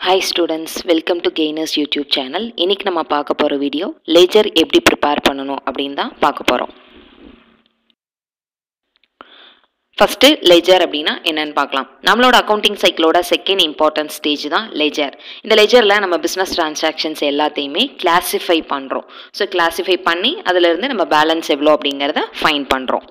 Hi students welcome to Gainers YouTube channel இன்றைக்கி நம்ம பார்க்க போகிற வீடியோ லேஜர் எப்படி ப்ரிப்பேர் பண்ணணும் அப்படின்னு தான் பார்க்க போகிறோம் ஃபஸ்ட்டு லெஜர் அப்படின்னா என்னன்னு பார்க்கலாம் நம்மளோட அக்கௌண்டிங் சைக்கிளோட செகண்ட் இம்பார்ட்டன்ட் ஸ்டேஜ் தான் லெஜர் இந்த லெஜரில் நம்ம பிஸ்னஸ் டிரான்சாக்ஷன்ஸ் எல்லாத்தையுமே கிளாஸிஃபை பண்ணுறோம் ஸோ கிளாஸிஃபை பண்ணி அதிலிருந்து நம்ம பேலன்ஸ் எவ்வளோ அப்படிங்கிறத ஃபைன் பண்ணுறோம்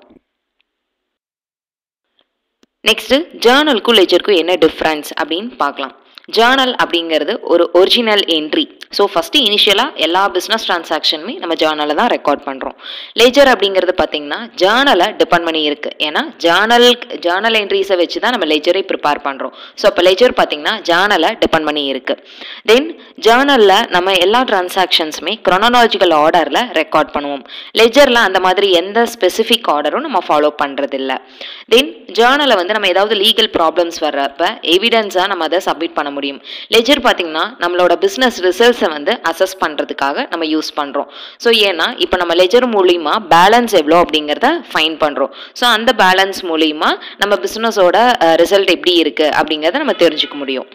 நெக்ஸ்ட்டு ஜேர்னலுக்கும் லெஜருக்கும் என்ன டிஃப்ரென்ஸ் அப்படின்னு பார்க்கலாம் ஜேர்னல் அப்படிங்கிறது ஒரு ஒரிஜினல் என்ட்ரி ஸோ ஃபஸ்ட்டு இனிஷியலாக எல்லா பிஸ்னஸ் ட்ரான்சாக்ஷனுமே நம்ம ஜேர்னலை தான் ரெக்கார்ட் பண்ணுறோம் லெஜர் அப்படிங்கிறது பார்த்திங்கன்னா ஜேர்னலை டிபெண்ட் பண்ணி இருக்குது ஏன்னா ஜேர்னல் ஜேர்னல் என்ட்ரிஸை வச்சு தான் நம்ம லெஜரை ப்ரிப்பேர் பண்ணுறோம் ஸோ அப்போ லெஜர் பார்த்திங்கன்னா ஜேர்னலை டிபெண்ட் பண்ணி இருக்குது தென் ஜேர்னலில் நம்ம எல்லா ட்ரான்சாக்ஷன்ஸுமே க்ரொனலாஜிக்கல் ஆர்டரில் ரெக்கார்ட் பண்ணுவோம் லெஜரில் அந்த மாதிரி எந்த ஸ்பெசிஃபிக் ஆர்டரும் நம்ம ஃபாலோ பண்ணுறதில்ல தென் ஜேர்னலை வந்து நம்ம ஏதாவது லீகல் ப்ராப்ளம்ஸ் வர்றப்ப எவிடன்ஸாக நம்ம அதை சப்மிட் பண்ண முடியும் லெஜர் பார்த்திங்கன்னா நம்மளோட பிஸ்னஸ் ரிசல்ட்ஸை வந்து அசஸ் பண்ணுறதுக்காக நம்ம யூஸ் பண்ணுறோம் ஸோ ஏன்னா இப்போ நம்ம லெஜர் மூலிமா பேலன்ஸ் எவ்வளோ அப்படிங்கிறத ஃபைன் பண்ணுறோம் ஸோ அந்த பேலன்ஸ் மூலிமா நம்ம பிஸ்னஸோட ரிசல்ட் எப்படி இருக்குது அப்படிங்கிறத நம்ம தெரிஞ்சுக்க முடியும்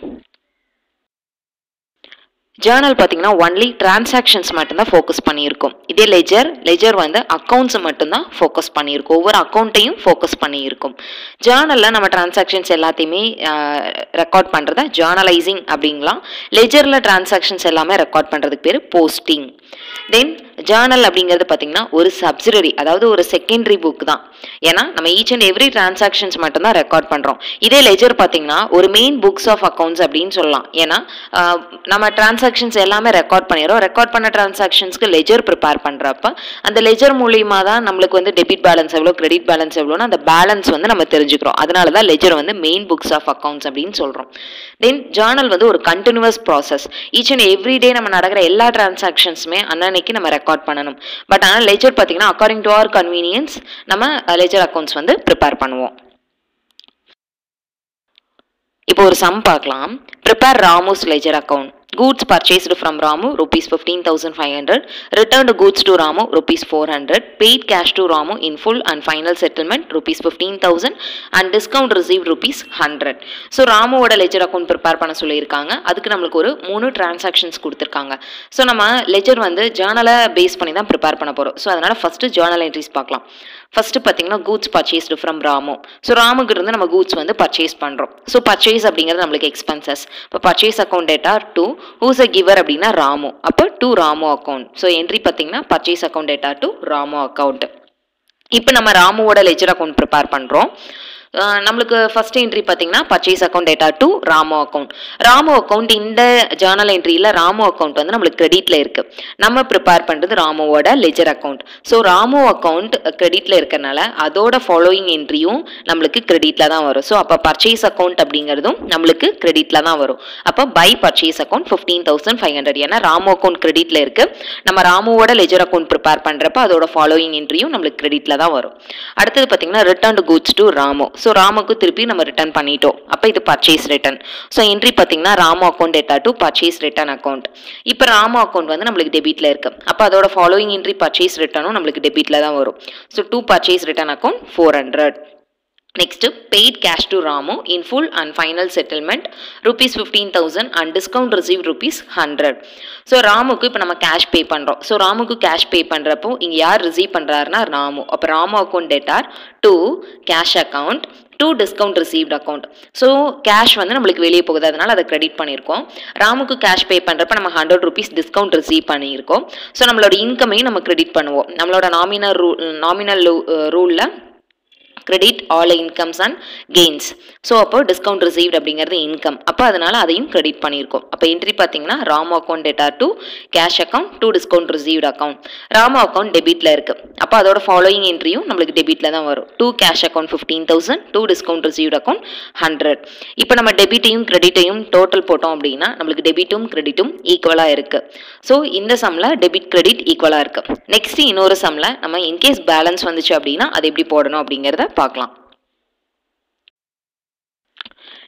ஜேர்னல் பார்த்தீங்கன்னா ஒன்லி டிரான்சாக்ஷன்ஸ் மட்டும்தான் ஃபோக்கஸ் பண்ணியிருக்கோம் இதே லெஜர் லெஜர் வந்து அக்கௌண்ட்ஸ் மட்டும்தான் ஃபோக்கஸ் பண்ணியிருக்கோம் ஒவ்வொரு அக்கௌண்ட்டையும் ஃபோக்கஸ் பண்ணியிருக்கோம் ஜேர்னலில் நம்ம டிரான்சாக்ஷன்ஸ் எல்லாத்தையுமே ரெக்கார்ட் பண்ணுறத ஜேர்னலைசிங் அப்படிங்கலாம் லெஜரில் டிரான்சாக்ஷன்ஸ் எல்லாமே ரெக்கார்ட் பண்ணுறதுக்கு பேர் போஸ்டிங் தென் ஜேர்னல் அப்படிங்கிறது பார்த்தீங்கன்னா ஒரு சப்சிடரி அதாவது ஒரு செகண்டரி புக் தான் ஏன்னா நம்ம ஈச் அண்ட் எவ்ரி டிரான்சாக்ஷன்ஸ் மட்டும்தான் ரெக்கார்ட் பண்ணுறோம் இதே லெஜர் பார்த்தீங்கன்னா ஒரு மெயின் புக்ஸ் ஆஃப் அக்கௌண்ட்ஸ் அப்படின்னு சொல்லலாம் ஏன்னா நம்ம டிரான்சாக்ஷன்ஸ் எல்லாமே ரெக்கார்ட் பண்ணிடுறோம் ரெக்கார்ட் பண்ண டிரான்சாக்ஷன்ஸ்க்கு லெஜர் ப்ரிப்பேர் பண்ணுறப்ப அந்த லெஜர் மூலியமாக தான் நம்மளுக்கு வந்து டெபிட் பேலன்ஸ் எவ்வளோ கிரெடிட் பேலன்ஸ் எவ்வளோன்னு அந்த பேலன்ஸ் வந்து நம்ம தெரிஞ்சுக்கிறோம் அதனால தான் லெஜர் வந்து மெயின் புக்ஸ் ஆஃப் அக்கௌண்ட்ஸ் அப்படின்னு சொல்கிறோம் தென் ஜேர்னல் வந்து ஒரு continuous process each and every day நம்ம நடக்கிற எல்லா டிரான்சாக்ஷன்ஸுமே அன்னன்னைக்கு நம்ம ரெக்கார்ட் பண்ணணும் பட் ஆனால் லெஜர் பார்த்தீங்கன்னா அக்கார்டிங் டு அவர் கன்வீனியன்ஸ் நம்ம லெஜர் அக்கௌண்ட்ஸ் வந்து ப்ரிப்பேர் பண்ணுவோம் இப்போ ஒரு சம் பார்க்கலாம் prepare Ramu's ledger account goods purchased from Ramu rupees 15500 returned goods to Ramu rupees 400 paid cash to Ramu in full and final settlement rupees 15000 and discount received rupees 100 so ராமுவோட ledger account prepare பண்ண சொல்லியிருக்காங்க அதுக்கு நம்மளுக்கு ஒரு மூணு transactions கொடுத்துருக்காங்க so நம்ம ledger வந்து ஜேர்னலை பேஸ் பண்ணி தான் ப்ரிப்பேர் பண்ண போகிறோம் ஸோ அதனால் ஃபஸ்ட்டு ஜேர்னல் என்ட்ரிஸ் பார்க்கலாம் ஃபஸ்ட்டு பார்த்தீங்கன்னா goods purchased from Ramu so ராமுக்கு இருந்து நம்ம கூட்ஸ் வந்து பர்ச்சேஸ் பண்ணுறோம் ஸோ பர்ச்சேஸ் அப்படிங்கிறது நம்மளுக்கு எக்ஸ்பென்சஸ் இப்போ purchase account debtor to whose a giver அப்படின்னா ராமு அப்போ to Ramu account so entry பார்த்தீங்கன்னா purchase account data to Ramu account இப்போ நம்ம ராமுவோட லெஜர் அக்கௌண்ட் ப்ரிப்பேர் பண்ணுறோம் நம்மளுக்கு ஃபர்ஸ்ட் என்ட்ரி பார்த்தீங்கன்னா purchase account data to Ramu account Ramu account இந்த ஜேர்னல் என்ட்ரியில் ராமோ அக்கௌண்ட் வந்து நம்மளுக்கு கிரெடிட்டில் இருக்குது நம்ம ப்ரிப்பேர் பண்ணுறது ராமோவோட ledger account so Ramu account கிரெடிட்டில் இருக்கறனால அதோட ஃபாலோயிங் என்ட்ரியும் நம்மளுக்கு கிரெடிட்டில் தான் வரும் ஸோ அப்போ பர்ச்சேஸ் அக்கௌண்ட் அப்படிங்கிறதும் நம்மளுக்கு கிரெடிட்டில் தான் வரும் அப்போ by purchase account fifteen thousand five hundred ஏன்னா ராமோ அக்கௌண்ட் கிரெடிட்டில் இருக்குது நம்ம ராமோவோட லெஜர் அக்கௌண்ட் ப்ரிப்பேர் பண்ணுறப்ப அதோட ஃபாலோயிங் என்ட்ரியும் நம்மளுக்கு கிரெடிட்டில் தான் வரும் அடுத்தது பார்த்தீங்கன்னா return goods to Ramu so ராமுக்கு திருப்பி நம்ம ரிட்டர்ன் பண்ணிட்டோம் அப்போ இது பர்ச்சேஸ் ரிட்டர்ன் ஸோ என்ட்ரி பார்த்தீங்கன்னா Ramu account data to purchase return account இப்போ ராமு அக்கௌண்ட் வந்து நம்மளுக்கு டெபிட்டில் இருக்கு அப்போ அதோட ஃபாலோயிங் என்ட்ரி பர்ச்சேஸ் ரிட்டர்னும் நம்மளுக்கு டெபிட்டில் தான் வரும் so to purchase return account four hundred next paid cash to Ramu in full and final settlement rupees fifteen thousand and discount receive rupees hundred so ராமுக்கு இப்போ நம்ம கேஷ் பே பண்ணுறோம் ஸோ ராமுக்கு கேஷ் பே பண்ணுறப்போ இங்கே யார் ரிசீவ் பண்ணுறாருன்னா ராமு அப்போ Ramu account debtor to cash account to discount received account so cash வந்து நம்மளுக்கு வெளியே போகுது அதனால் அதை கிரெடிட் பண்ணியிருக்கோம் ராமுக்கு கேஷ் பே பண்ணுறப்ப நம்ம ஹண்ட்ரட் ருபீஸ் டிஸ்கவுண்ட் ரிசீவ் பண்ணியிருக்கோம் ஸோ நம்மளோட இன்கமையும் நம்ம கிரெடிட் பண்ணுவோம் நம்மளோட நாமினல் ரூ நாமினல் ரூலில் credit all incomes and gains so அப்போ டிஸ்கவுண்ட் ரிசீவ்ட் அப்படிங்கிறது இன்கம் அப்போ அதனால் அதையும் கிரெடிட் பண்ணியிருக்கோம் அப்போ என்ட்ரி பார்த்தீங்கன்னா Ramu account debtor to cash account to discount received account Ramu account டெபிட்டில் இருக்குது அப்போ அதோட ஃபாலோயிங் என்ட்ரியும் நம்மளுக்கு டெபிட்டில் தான் வரும் to cash account fifteen thousand to discount received account hundred இப்போ நம்ம டெபிட்டையும் கிரெடிட்டையும் டோட்டல் போட்டோம் அப்படின்னா நம்மளுக்கு டெபிட்டும் கிரெடிட்டும் ஈக்குவலாக இருக்குது ஸோ இந்த சம்மில் டெபிட் கிரெடிட் ஈக்குவலாக இருக்குது நெக்ஸ்ட் இன்னொரு சம்மில் நம்ம இன்கேஸ் பேலன்ஸ் வந்துச்சு அப்படின்னா அது எப்படி போடணும் அப்படிங்கிறத பார்க்கலாம்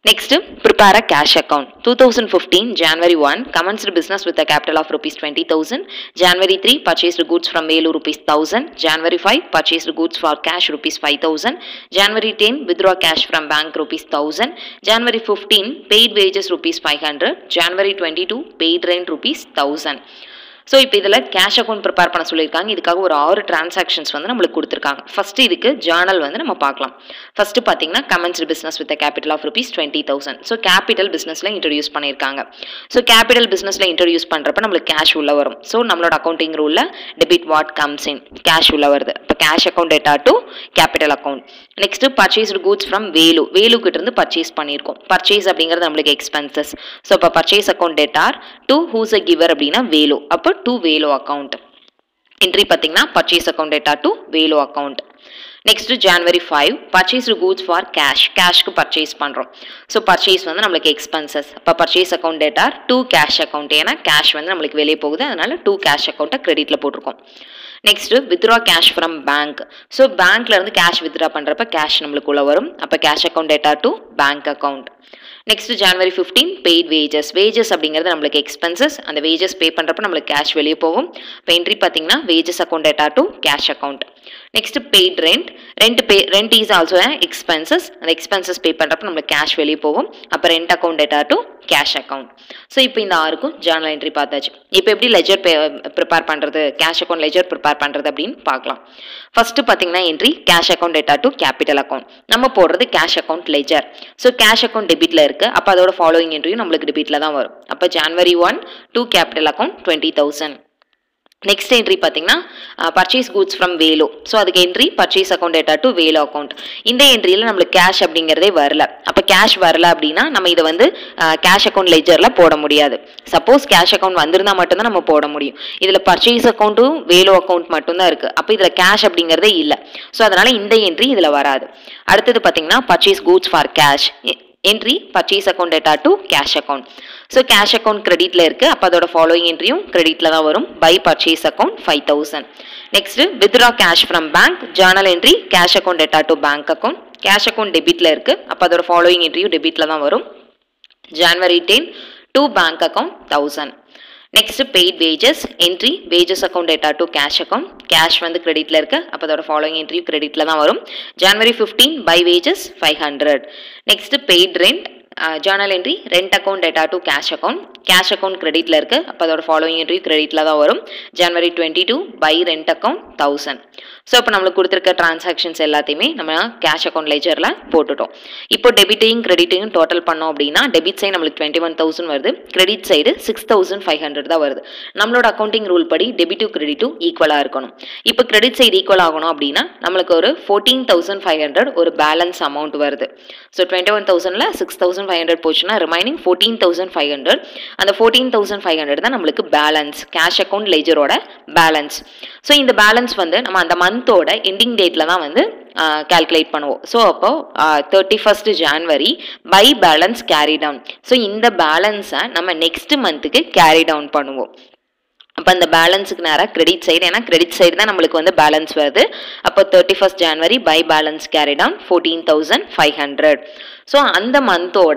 Next, prepare a cash account. 2015 January 1 commenced business with a capital of rupees 20,000. January 3 purchased goods from Velu rupees 1000. January 5 purchased goods for cash rupees 5000. January 10 withdraw cash from bank rupees 1000. January 15 paid wages rupees 500. January 22 paid rent rupees 1000. So இப்போ இதில் cash account prepare பண்ண சொல்லியிருக்காங்க இதுக்காக ஒரு ஆறு transactions வந்து நம்மளுக்கு கொடுத்துருக்காங்க ஃபஸ்ட்டு இதுக்கு ஜேர்னல் வந்து நம்ம பார்க்கலாம் ஃபஸ்ட்டு பார்த்தீங்கன்னா commenced business with capital of rupees twenty thousand so capital பிஸ்னஸில் இன்ட்ரடியூஸ் பண்ணியிருக்காங்க ஸோ கேபிட்டல் பிஸ்னஸில் இன்ட்ரடியூஸ் பண்ணுறப்ப நம்மளுக்கு கேஷ் உள்ள வரும் ஸோ நம்மளோட அக்கௌண்டிங் ரூலில் debit what comes in cash உள்ள வருது இப்போ cash account data to capital account next purchased goods from Velu Velu கிட்ட இருந்து பர்ச்சேஸ் பண்ணியிருக்கோம் பர்ச்சேஸ் அப்படிங்கிறது நம்மளுக்கு எக்ஸ்பென்சஸ் ஸோ இப்போ purchase account debtor to whose a giver அப்படின்னா வேலு அப்போ டு வேலோ அக்கௌண்ட் என்ட்ரி பார்த்தீங்கன்னா purchase account data to Velu account next January five purchase goods for cash கேஷ்க்கு பர்ச்சேஸ் பண்ணுறோம் ஸோ பர்ச்சேஸ் வந்து நம்மளுக்கு எக்ஸ்பென்சஸ் இப்போ purchase account debtor to cash account ஏன்னா cash வந்து நம்மளுக்கு வெளியே போகுது அதனால டூ கேஷ் அக்கௌண்ட்டை கிரெடிட்டில் போட்டிருக்கோம் next withdraw cash from bank so பேங்க்ல இருந்து கேஷ் வித்ரா பண்ணுறப்ப கேஷ் நம்மளுக்குள்ள வரும் அப்போ cash account data to bank account next January fifteen paid wages wages அப்படிங்கிறது நம்மளுக்கு எக்ஸ்பென்சஸ் அந்த வேஜஸ் பே பண்ணுறப்ப நம்மளுக்கு கேஷ் வெளியே போகும் இப்போ என்ட்ரி பார்த்தீங்கன்னா wages account data to cash account next paid rent rent pay rent is also expenses அந்த எக்ஸ்பென்சஸ் பே பண்ணுறப்ப நம்மளுக்கு கேஷ் வெளியே போகும் அப்போ rent account data to cash account so இப்போ இந்த ஆறுக்கும் ஜேர்னல் என்ட்ரி பார்த்தாச்சு இப்போ எப்படி லெஜர் பே ப்ரிப்பேர் பண்ணுறது கேஷ் அக்கௌண்ட் லெஜர் ப்ரிப்பேர் பண்ணுறது அப்படின்னு பார்க்கலாம் ஃபஸ்ட்டு பார்த்தீங்கன்னா entry cash account data to capital account நம்ம போடுறது cash account ledger so cash account டெபிட்டில் இருக்குது அப்போ அதோட ஃபாலோயிங் என்ட்ரியும் நம்மளுக்கு டெபிட்டில் தான் வரும் அப்போ January one two capital account twenty thousand next entry பார்த்தீங்கன்னா purchase goods from Velu so அதுக்கு entry purchase account data to Velu account இந்த என்ட்ரியில் நம்மளுக்கு கேஷ் அப்படிங்கிறதே வரல அப்போ கேஷ் வரல அப்படின்னா நம்ம இதை வந்து கேஷ் அக்கௌண்ட் லெஜரில் போட முடியாது சப்போஸ் கேஷ் அக்கௌண்ட் வந்திருந்தால் மட்டும்தான் நம்ம போட முடியும் இதில் பர்ச்சேஸ் அக்கௌண்ட்டும் வேலோ அக்கௌண்ட் மட்டும்தான் இருக்குது அப்போ இதில் கேஷ் அப்படிங்கிறதே இல்லை ஸோ அதனால் இந்த என்ட்ரி இதில் வராது அடுத்தது பார்த்தீங்கன்னா purchase goods for cash entry purchase account data to cash account so cash account கிரெடிட்டில் இருக்குது அப்போ அதோட ஃபாலோயிங் என்ட்ரியும் கிரெடிட்டில் தான் வரும் by purchase account five thousand next withdraw cash from bank journal entry cash account data to bank account cash account டெபிட்டில் இருக்குது அப்போ அதோட ஃபாலோயிங் என்ட்ரியும் டெபிட்டில் தான் வரும் January ten two bank account thousand next paid wages entry wages account data to cash account cash வந்து கிரெடிட்டில் இருக்கு அப்போ அதோட ஃபாலோயிங் என்ட்ரியும் கிரெடிட்டில் தான் வரும் January fifteen by wages five hundred next paid rent journal entry rent account data to cash account cash account கிரெடிட்டில் இருக்கு அப்போ அதோட ஃபாலோயிங் என்ட்ரி கிரெடிட்டில் தான் வரும் January twenty two by rent account thousand so இப்போ நம்மளுக்கு கொடுத்துருக்க டிரான்சாக்ஷன்ஸ் எல்லாத்தையுமே நம்ம கேஷ் அக்கௌண்ட் லெஜரில் போட்டுட்டோம் இப்போ டெபிட்டையும் கிரெடிட்டையும் டோட்டல் பண்ணோம் அப்படின்னா டெபிட் சைடு நம்மளுக்கு டுவெண்ட்டி ஒன் தௌசண்ட் வருது credit side six thousand five hundred தான் வருது நம்மளோட அக்கௌண்டிங் ரூல் படி டெபிட்டும் கிரெடிட்டும் ஈக்குவலாக இருக்கணும் இப்போ கிரெடிட் சைடு ஈக்குவல் ஆகணும் அப்படின்னா நம்மளுக்கு ஒரு ஃபோர்டீன் தௌசண்ட் ஃபைவ் ஹண்ட்ரட் ஒரு பேலன்ஸ் அமௌண்ட் வருது ஸோ டுவெண்ட்டி ஒன் தௌசண்டில் சிக்ஸ் தௌசண்ட் ஃபைவ் ஹண்ட்ரட் போச்சுன்னா remaining fourteen thousand five hundred அந்த ஃபோர்டீன் தௌசண்ட் ஃபைவ் ஹண்ட்ரட் தான் நம்மளுக்கு பேலன்ஸ் கேஷ் அக்கௌண்ட் லெஜரோட பேலன்ஸ் ஸோ இந்த பேலன்ஸ் வந்து நம்ம அந்த மந்தோட எண்டிங் டேட்டில் தான் வந்து கால்குலேட் பண்ணுவோம் ஸோ அப்போ thirty first January by balance carry down so இந்த பேலன்ஸை நம்ம நெக்ஸ்ட் மந்த்துக்கு கேரி டவுன் பண்ணுவோம் அப்போ அந்த பேலன்ஸுக்கு நேராக கிரெடிட் சைடு ஏன்னா கிரெடிட் சைடு தான் நம்மளுக்கு வந்து பேலன்ஸ் வருது அப்போ thirty first January by balance carry down fourteen thousand five hundred so அந்த மந்தோட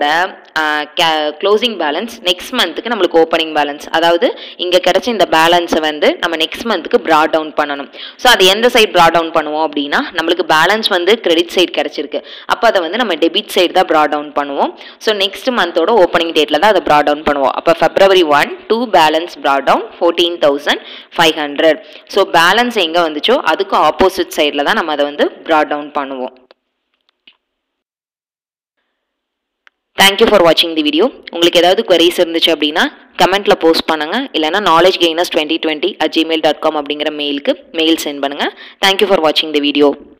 க்ளோசிங் பேலன்ஸ் நெக்ஸ்ட் மந்த்துக்கு நம்மளுக்கு ஓப்பனிங் பேலன்ஸ் அதாவது இங்கே கிடைச்ச இந்த பேலன்ஸை வந்து நம்ம நெக்ஸ்ட் மந்த்துக்கு ப்ராட் டவுன் பண்ணணும் ஸோ அது எந்த சைட் ப்ராட் டவுன் பண்ணுவோம் அப்படின்னா நம்மளுக்கு பேலன்ஸ் வந்து கிரெடிட் சைடு கிடச்சிருக்கு அப்போ அதை வந்து நம்ம டெபிட் சைடு தான் ப்ராட் டவுன் பண்ணுவோம் ஸோ நெக்ஸ்ட் மந்தோட ஓப்பனிங் டேட்டில் தான் அதை ப்ராட் டவுன் பண்ணுவோம் அப்போ February one two balance brought down fourteen thousand five hundred so balance எங்கே வந்துச்சோ அதுக்கு ஆப்போசிட் சைடில் தான் நம்ம அதை வந்து ப்ராட் டவுன் பண்ணுவோம் தேங்க்யூ ஃபார் வாட்சிங் தி வீடியோ உங்களுக்கு ஏதாவது queries இருந்துச்சு அப்படின்னா கமெண்ட்டில் போஸ்ட் பண்ணுங்கள் இல்லைனா knowledge gainers twenty twenty at Gmail dot com அப்படிங்கிற மெயிலுக்கு மெயில் சென்ட் பண்ணுங்கள் தேங்க்யூ ஃபார் வாட்சிங் தி வீடியோ